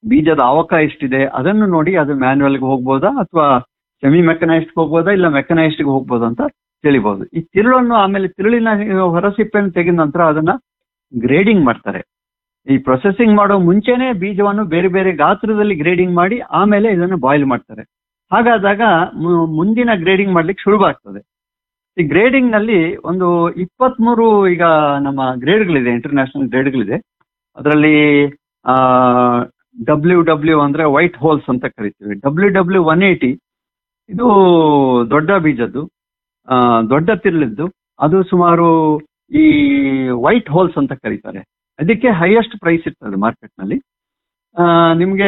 ಬೀಜದ ಆವಕ ಎಷ್ಟಿದೆ ಅದನ್ನು ನೋಡಿ ಅದು ಮ್ಯಾನ್ಯುವಲ್ಗೆ ಹೋಗ್ಬೋದಾ ಅಥವಾ ಸೆಮಿ ಮೆಕನೈಸ್ಡ್ ಹೋಗ್ಬೋದಾ ಇಲ್ಲ ಮೆಕನೈಸ್ಡ್ ಹೋಗ್ಬೋದಾ ಅಂತ ತಿಳಿಬಹುದು ಈ ತಿರುಳನ್ನು ಆಮೇಲೆ ತಿರುಳಿನ ಹೊರಸಿಪ್ಪೆಯನ್ನು ತೆಗೆದ ನಂತರ ಅದನ್ನ ಗ್ರೇಡಿಂಗ್ ಮಾಡ್ತಾರೆ ಈ ಪ್ರೊಸೆಸಿಂಗ್ ಮಾಡೋ ಮುಂಚೆನೆ ಬೀಜವನ್ನು ಬೇರೆ ಬೇರೆ ಗಾತ್ರದಲ್ಲಿ ಗ್ರೇಡಿಂಗ್ ಮಾಡಿ ಆಮೇಲೆ ಇದನ್ನು ಬಾಯ್ಲ್ ಮಾಡ್ತಾರೆ ಹಾಗಾದಾಗ ಮು- ಮುಂದಿನ ಗ್ರೇಡಿಂಗ್ ಮಾಡ್ಲಿಕ್ಕೆ ಸುಲಭ ಆಗ್ತದೆ ಈ ಗ್ರೇಡಿಂಗ್ ನಲ್ಲಿ ಒಂದು ಇಪ್ಪತ್ಮೂರು ಈಗ ನಮ್ಮ ಗ್ರೇಡ್ಗಳಿದೆ ಇಂಟರ್ನ್ಯಾಷನಲ್ ಗ್ರೇಡ್ಗಳಿದೆ ಅದರಲ್ಲಿ ಡಬ್ಲ್ಯೂ ಡಬ್ಲ್ಯೂ ಅಂದ್ರೆ ವೈಟ್ ಹೋಲ್ಸ್ ಅಂತ ಕರಿತೀವಿ ಡಬ್ಲ್ಯೂ ಡಬ್ಲ್ಯೂ ಒನ್ ಏಯ್ಟಿ ಇದು ದೊಡ್ಡ ಬೀಜದ್ದು ಆ, ದೊಡ್ಡ ತಿರುಳಿದ್ದು ಅದು ಸುಮಾರು ಈ ವೈಟ್ ಹೋಲ್ಸ್ ಅಂತ ಕರೀತಾರೆ ಅದಕ್ಕೆ ಹೈಯೆಸ್ಟ್ ಪ್ರೈಸ್ ಇರ್ತದೆ ಮಾರ್ಕೆಟ್ ನಲ್ಲಿ ಆ, ನಿಮ್ಗೆ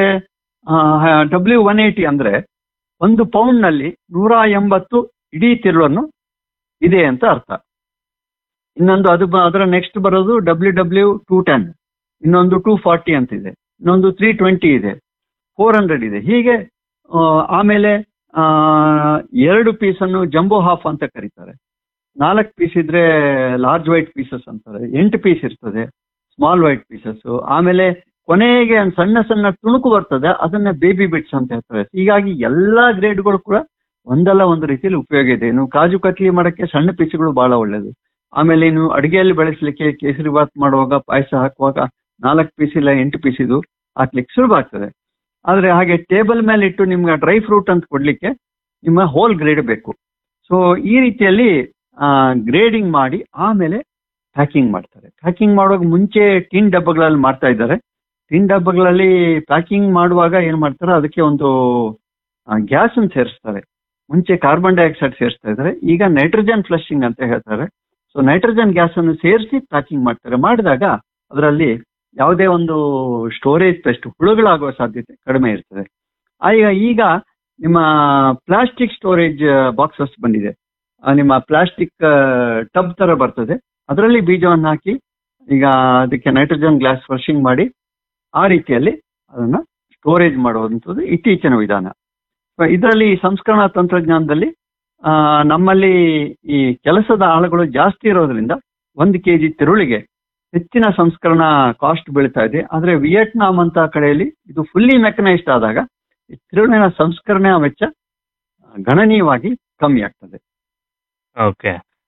ಡಬ್ಲ್ಯೂ ಒನ್ ಏಯ್ಟಿ ಅಂದ್ರೆ ಒಂದು ಪೌಂಡ್ ನಲ್ಲಿ ನೂರ ಎಂಬತ್ತು ಇಡೀ ತಿರುಳನ್ನು ಇದೆ ಅಂತ ಅರ್ಥ ಇನ್ನೊಂದು ಅದು ಬ- ಅದರ ನೆಕ್ಸ್ಟ್ ಬರೋದು ಡಬ್ಲ್ಯೂ ಡಬ್ಲ್ಯೂ ಟೂ ಟೆನ್ ಇನ್ನೊಂದು ಟೂ ಫಾರ್ಟಿ ಅಂತ ಇದೆ ಇನ್ನೊಂದು ತ್ರೀ ಟ್ವೆಂಟಿ ಇದೆ ಫೋರ್ ಹಂಡ್ರೆಡ್ ಇದೆ ಹೀಗೆ ಆ, ಆಮೇಲೆ ಆ, ಎರಡು ಪೀಸನ್ನು ಜಂಬೋ ಹಾಫ್ ಅಂತ ಕರೀತಾರೆ ನಾಲ್ಕು ಪೀಸ್ ಇದ್ರೆ ಲಾರ್ಜ್ ವೈಟ್ ಪೀಸಸ್ ಅಂತಾರೆ ಎಂಟು ಪೀಸ್ ಇರ್ತದೆ ಸ್ಮಾಲ್ ವೈಟ್ ಪೀಸಸ್ ಆಮೇಲೆ ಕೊನೆಗೆ ಒಂದ್ ಸಣ್ಣ ಸಣ್ಣ ತುಣುಕು ಬರ್ತದೆ ಅದನ್ನ ಬೇಬಿ ಬಿಟ್ಸ್ ಅಂತ ಹೇಳ್ತಾರೆ ಹೀಗಾಗಿ ಎಲ್ಲಾ ಗ್ರೇಡ್ಗಳು ಕೂಡ ಒಂದಲ್ಲ ಒಂದು ರೀತಿಯಲ್ಲಿ ಉಪಯೋಗ ಇದೆ ಇನ್ನು ಕಾಜು ಕತ್ಲಿ ಮಾಡಕ್ಕೆ ಸಣ್ಣ ಪೀಸ್ಗಳು ಬಹಳ ಒಳ್ಳೇದು ಆಮೇಲೆ ಇನ್ನು ಅಡಿಗೆಯಲ್ಲಿ ಬಳಸಲಿಕ್ಕೆ ಕೇಸರಿ ಬಾತ್ ಮಾಡುವಾಗ ಪಾಯಸ ಹಾಕುವಾಗ ನಾಲ್ಕು ಪೀಸ್ ಇಲ್ಲ ಎಂಟು ಪೀಸ್ ಇದು ಹಾಕ್ಲಿಕ್ಕೆ ಸುಲಭ ಆಗ್ತದೆ ಆದ್ರೆ ಹಾಗೆ ಟೇಬಲ್ ಮೇಲೆ ಇಟ್ಟು ನಿಮ್ಗೆ ಡ್ರೈ ಫ್ರೂಟ್ ಅಂತ ಕೊಡ್ಲಿಕ್ಕೆ ನಿಮ್ಮ ಹೋಲ್ ಗ್ರೇಡ್ ಬೇಕು ಸೊ ಈ ರೀತಿಯಲ್ಲಿ ಗ್ರೇಡಿಂಗ್ ಮಾಡಿ ಆಮೇಲೆ ಪ್ಯಾಕಿಂಗ್ ಮಾಡ್ತಾರೆ ಪ್ಯಾಕಿಂಗ್ ಮಾಡುವಾಗ ಮುಂಚೆ ಟಿನ್ ಡಬ್ಬಗಳಲ್ಲಿ ಮಾಡ್ತಾ ಇದ್ದಾರೆ ಟಿನ್ ಡಬ್ಬಗಳಲ್ಲಿ ಪ್ಯಾಕಿಂಗ್ ಮಾಡುವಾಗ ಏನ್ ಮಾಡ್ತಾರೆ ಅದಕ್ಕೆ ಒಂದು ಗ್ಯಾಸ್ ಅನ್ನು ಸೇರಿಸ್ತಾರೆ ಮುಂಚೆ ಕಾರ್ಬನ್ ಡೈಆಕ್ಸೈಡ್ ಸೇರಿಸ್ತಾ ಇದ್ದಾರೆ ಈಗ ನೈಟ್ರೋಜನ್ ಫ್ಲಶಿಂಗ್ ಅಂತ ಹೇಳ್ತಾರೆ ಸೊ ನೈಟ್ರೋಜನ್ ಗ್ಯಾಸ್ ಅನ್ನು ಸೇರಿಸಿ ಪ್ಯಾಕಿಂಗ್ ಮಾಡ್ತಾರೆ ಮಾಡಿದಾಗ ಅದರಲ್ಲಿ ಯಾವುದೇ ಒಂದು ಸ್ಟೋರೇಜ್ ಪೆಸ್ಟ್ ಹುಳುಗಳಾಗುವ ಸಾಧ್ಯತೆ ಕಡಿಮೆ ಇರ್ತದೆ ಈಗ ಈಗ ನಿಮ್ಮ ಪ್ಲಾಸ್ಟಿಕ್ ಸ್ಟೋರೇಜ್ ಬಾಕ್ಸಸ್ ಬಂದಿದೆ ಆ, ನಿಮ್ಮ ಪ್ಲಾಸ್ಟಿಕ್ ಟಬ್ ತರ ಬರ್ತದೆ ಅದರಲ್ಲಿ ಬೀಜವನ್ನು ಹಾಕಿ ಈಗ ಅದಕ್ಕೆ ನೈಟ್ರೋಜನ್ ಗ್ಲಾಸ್ ಫ್ಲಶಿಂಗ್ ಮಾಡಿ ಆ ರೀತಿಯಲ್ಲಿ ಅದನ್ನ ಸ್ಟೋರೇಜ್ ಮಾಡುವಂಥದ್ದು ಇತ್ತೀಚಿನ ವಿಧಾನ ಇದರಲ್ಲಿ ಸಂಸ್ಕರಣಾ ತಂತ್ರಜ್ಞಾನದಲ್ಲಿ ಆ, ನಮ್ಮಲ್ಲಿ ಈ ಕೆಲಸದ ಆಳುಗಳು ಜಾಸ್ತಿ ಇರೋದ್ರಿಂದ ಒಂದು ಕೆಜಿ ತಿರುಳಿಗೆ ಹೆಚ್ಚಿನ ಸಂಸ್ಕರಣಾ ಕಾಸ್ಟ್ ಬೀಳ್ತಾ ಇದೆ ಆದ್ರೆ ವಿಯೆಟ್ನಾಂ ಅಂತ ಕಡೆಯಲ್ಲಿ ಇದು ಫುಲ್ಲಿ ಮೆಕನೈಸ್ಡ್ ಆದಾಗ ಈ ತಿರುಳಿನ ಸಂಸ್ಕರಣೆ ವೆಚ್ಚ ಗಣನೀಯವಾಗಿ ಕಮ್ಮಿ ಆಗ್ತದೆ ಓಕೆ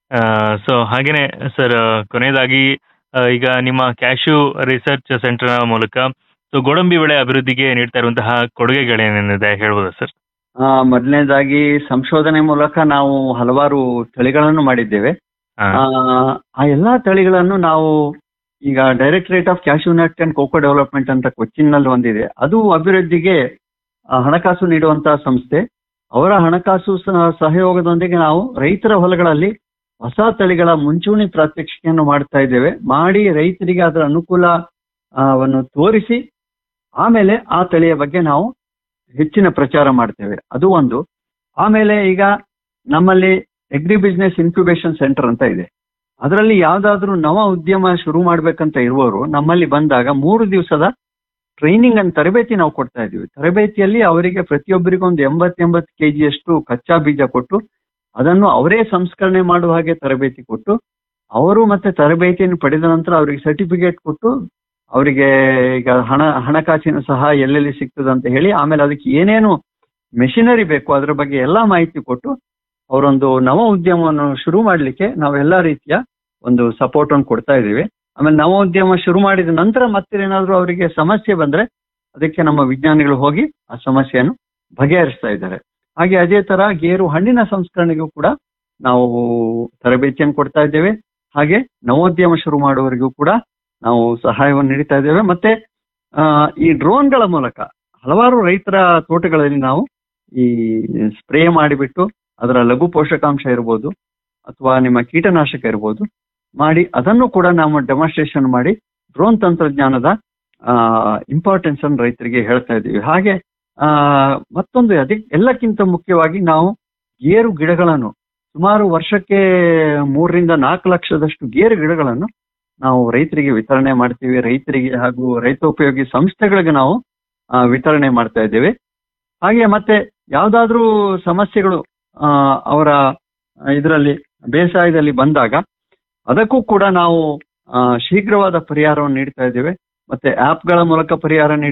ಸೊ ಹಾಗೇನೆ ಸರ್ ಕೊನೆಯದಾಗಿ ಆ, ಈಗ ನಿಮ್ಮ ಕ್ಯಾಶ್ಯೂ ರಿಸರ್ಚ್ ಸೆಂಟರ್ ಮೂಲಕ ಸೊ ಗೋಡಂಬಿ ಬೆಳೆ ಅಭಿವೃದ್ಧಿಗೆ ನೀಡ್ತಾ ಇರುವಂತಹ ಕೊಡುಗೆಗಳೇನೇನಿದೆ ಹೇಳ್ಬೋದಾ ಸರ್ ಆ, ಮೊದಲನೇದಾಗಿ ಸಂಶೋಧನೆ ಮೂಲಕ ನಾವು ಹಲವಾರು ತಳಿಗಳನ್ನು ಮಾಡಿದ್ದೇವೆ ಹಾ. ಆ, ಆ ಎಲ್ಲಾ ತಳಿಗಳನ್ನು ನಾವು ಈಗ directorate of cashew nut and cocoa development ಅಂತ ಕೊಚ್ಚಿನ್ ನಲ್ಲಿ ಒಂದಿದೆ ಅದು ಅಭಿವೃದ್ಧಿಗೆ ಆ, ಹಣಕಾಸು ನೀಡುವಂತಹ ಸಂಸ್ಥೆ ಅವರ ಹಣಕಾಸು ಸ- ಸಹಯೋಗದೊಂದಿಗೆ ನಾವು ರೈತರ ಹೊಲಗಳಲ್ಲಿ ಹೊಸ ತಳಿಗಳ ಮುಂಚೂಣಿ ಪ್ರಾತ್ಯಕ್ಷಿಕೆಯನ್ನು ಮಾಡ್ತಾ ಇದ್ದೇವೆ ಮಾಡಿ ರೈತರಿಗೆ ಅದರ ಅನುಕೂಲ ಆ, ವನ್ನು ತೋರಿಸಿ ಆಮೇಲೆ ಆ ತಳಿಯ ಬಗ್ಗೆ ನಾವು ಹೆಚ್ಚಿನ ಪ್ರಚಾರ ಮಾಡ್ತೇವೆ ಅದು ಒಂದು ಆಮೇಲೆ ಈಗ ನಮ್ಮಲ್ಲಿ ಅಗ್ರಿ ಬಿಸ್ನೆಸ್ ಇನ್ಕ್ಯುಬೇಷನ್ ಸೆಂಟರ್ ಅಂತ ಇದೆ ಅದರಲ್ಲಿ ಯಾವ್ದಾದ್ರು ನವ ಉದ್ಯಮ ಶುರು ಮಾಡ್ಬೇಕಂತ ಇರುವವರು ನಮ್ಮಲ್ಲಿ ಬಂದಾಗ ಮೂರು ದಿವಸದ ಟ್ರೈನಿಂಗ್ ಅನ್ನು ತರಬೇತಿ ನಾವು ಕೊಡ್ತಾ ಇದೀವಿ ತರಬೇತಿಯಲ್ಲಿ ಅವರಿಗೆ ಪ್ರತಿಯೊಬ್ಬರಿಗೂ ಒಂದು ಎಂಬತ್ ಎಂಬತ್ತು ಕೆಜಿಯಷ್ಟು ಕಚ್ಚಾ ಬೀಜ ಕೊಟ್ಟು ಅದನ್ನು ಅವರೇ ಸಂಸ್ಕರಣೆ ಮಾಡುವ ಹಾಗೆ ತರಬೇತಿ ಕೊಟ್ಟು ಅವರು ಮತ್ತೆ ತರಬೇತಿಯನ್ನು ಪಡೆದ ನಂತರ ಅವರಿಗೆ ಸರ್ಟಿಫಿಕೇಟ್ ಕೊಟ್ಟು ಅವರಿಗೆ ಈಗ ಹಣ ಹಣಕಾಸಿನ ಸಹಾಯ ಎಲ್ಲೆಲ್ಲಿ ಸಿಗ್ತದೆ ಅಂತ ಹೇಳಿ ಆಮೇಲೆ ಅದಕ್ಕೆ ಏನೇನು ಮೆಷಿನರಿ ಬೇಕು ಅದರ ಬಗ್ಗೆ ಎಲ್ಲಾ ಮಾಹಿತಿ ಕೊಟ್ಟು ಅವರೊಂದು ನವ ಉದ್ಯಮವನ್ನು ಶುರು ಮಾಡಲಿಕ್ಕೆ ನಾವೆಲ್ಲಾ ರೀತಿಯ ಒಂದು ಸಪೋರ್ಟ್ ಅನ್ನು ಕೊಡ್ತಾ ಇದ್ದೀವಿ ಆಮೇಲೆ ನವ ಉದ್ಯಮ ಶುರು ಮಾಡಿದ ನಂತರ ಮತ್ತೆ ಏನಾದ್ರು ಅವರಿಗೆ ಸಮಸ್ಯೆ ಬಂದ್ರೆ ಅದಕ್ಕೆ ನಮ್ಮ ವಿಜ್ಞಾನಿಗಳು ಹೋಗಿ ಆ ಸಮಸ್ಯೆಯನ್ನು ಬಗೆಹರಿಸ್ತಾ ಇದ್ದಾರೆ ಹಾಗೆ ಅದೇ ತರ ಗೇರು ಹಣ್ಣಿನ ಸಂಸ್ಕರಣೆಗೂ ಕೂಡ ನಾವು ತರಬೇತಿಯನ್ನು ಕೊಡ್ತಾ ಇದ್ದೇವೆ ಹಾಗೆ ನವೋದ್ಯಮ ಶುರು ಮಾಡುವವರಿಗೂ ಕೂಡ ನಾವು ಸಹಾಯವನ್ನು ನೀಡ್ತಾ ಇದ್ದೇವೆ ಮತ್ತೆ ಆ, ಈ ಡ್ರೋನ್ಗಳ ಮೂಲಕ ಹಲವಾರು ರೈತರ ತೋಟಗಳಲ್ಲಿ ನಾವು ಈ ಸ್ಪ್ರೇ ಮಾಡಿಬಿಟ್ಟು ಅದರ ಲಘು ಪೋಷಕಾಂಶ ಇರ್ಬೋದು ಅಥವಾ ನಿಮ್ಮ ಕೀಟನಾಶಕ ಇರ್ಬೋದು ಮಾಡಿ ಅದನ್ನು ಕೂಡ ನಾವು ಡೆಮಾನ್ಸ್ಟ್ರೇಷನ್ ಮಾಡಿ ಡ್ರೋನ್ ತಂತ್ರಜ್ಞಾನದ ಇಂಪಾರ್ಟೆನ್ಸ್ ಅನ್ನು ರೈತರಿಗೆ ಹೇಳ್ತಾ ಇದ್ದೀವಿ ಹಾಗೆ ಆ, ಮತ್ತೊಂದು ಅದಕ್ಕೆ ಎಲ್ಲಕ್ಕಿಂತ ಮುಖ್ಯವಾಗಿ ನಾವು ಗೇರು ಗಿಡಗಳನ್ನು ಸುಮಾರು ವರ್ಷಕ್ಕೆ ಮೂರರಿಂದ ನಾಲ್ಕು ಲಕ್ಷದಷ್ಟು ಗೇರು ಗಿಡಗಳನ್ನು ನಾವು ರೈತರಿಗೆ ವಿತರಣೆ ಮಾಡ್ತೀವಿ ರೈತರಿಗೆ ಹಾಗೂ ರೈತೋಪಯೋಗಿ ಸಂಸ್ಥೆಗಳಿಗೆ ನಾವು ಆ, ವಿತರಣೆ ಮಾಡ್ತಾ ಇದ್ದೇವೆ ಹಾಗೆ ಮತ್ತೆ ಯಾವ್ದಾದ್ರೂ ಸಮಸ್ಯೆಗಳು ಆ, ಅವರ ಇದರಲ್ಲಿ ಬೇಸಾಯದಲ್ಲಿ ಬಂದಾಗ ಅದಕ್ಕೂ ಕೂಡ ನಾವು ಆ, ಶೀಘ್ರವಾದ ಪರಿಹಾರವನ್ನು ನೀಡ್ತಾ ಇದ್ದೇವೆ ಮತ್ತೆ ಆಪ್ಗಳ ಮೂಲಕ ಪರಿಹಾರ ನೀಡ್ತಾ